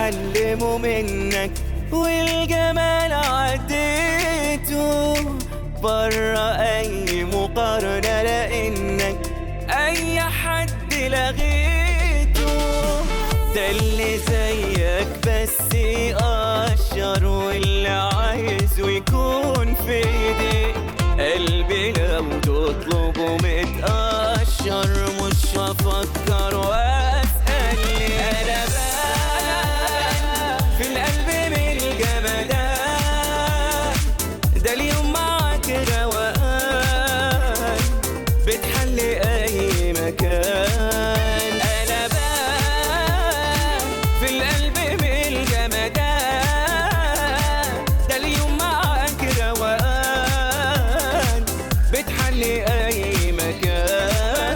اتعلمه منك والجمال عديته برا اي مقارنة لانك اي حد لغيته ده اللي زيك بس يقشر واللي عايزه يكون في ايديك قلبي لو تطلبه متقشر مش هفكر واسأل ليه انا بقى في القلب من الجمدان ده اليوم معاك روقان بتحلي اي مكان انا بقى في القلب من الجمدان ده اليوم معاك روقان بتحلي اي مكان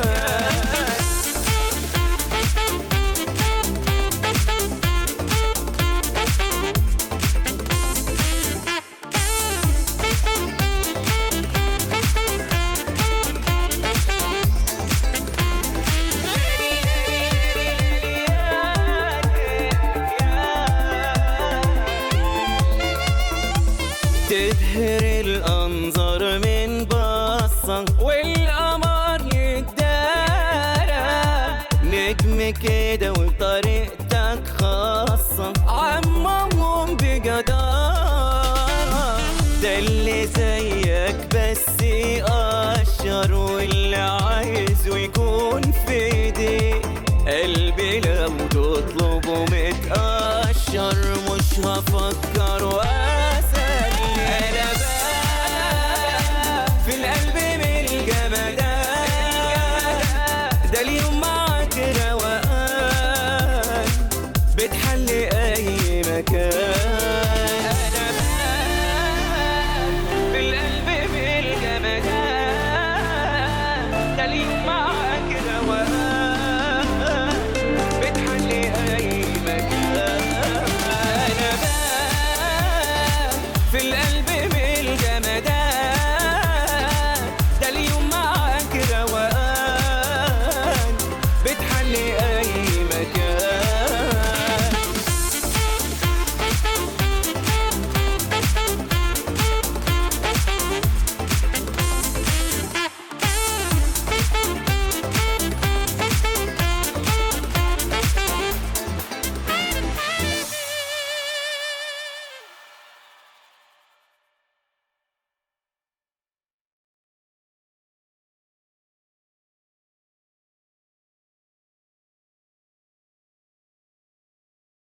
تبهر الأنظار من بصة والقمر يتدارى نجم كده وطريقتك خاصة عمهم بجدارة ده اللي زيك بس يقشر واللي